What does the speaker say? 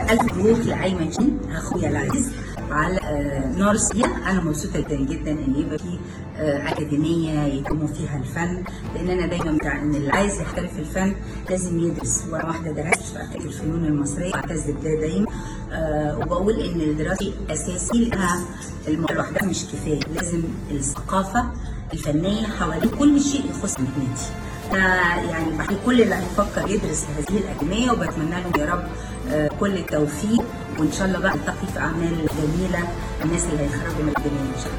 الف مبروك لايمن شين اخويا العزيز على نورسيا انا مبسوطه جدا جدا ان يبقى في اكاديميه يتم فيها الفن لان انا دايما بتاع ان اللي عايز يحترف الفن لازم يدرس وانا واحده درست في الفنون المصريه بعتز بده دايما أه وبقول ان الدراسه اساسي لانها الموضوع لوحدها مش كفايه لازم الثقافه الفنيه حوالين كل شيء يخص مهنتي يعني بحكي كل اللي هيفكر يدرس في هذه الأكاديمية وبتمنى لهم يا رب كل التوفيق وإن شاء الله بقى نلتقي في أعمال جميلة الناس اللي هيخرجوا من الأكاديمية إن شاء الله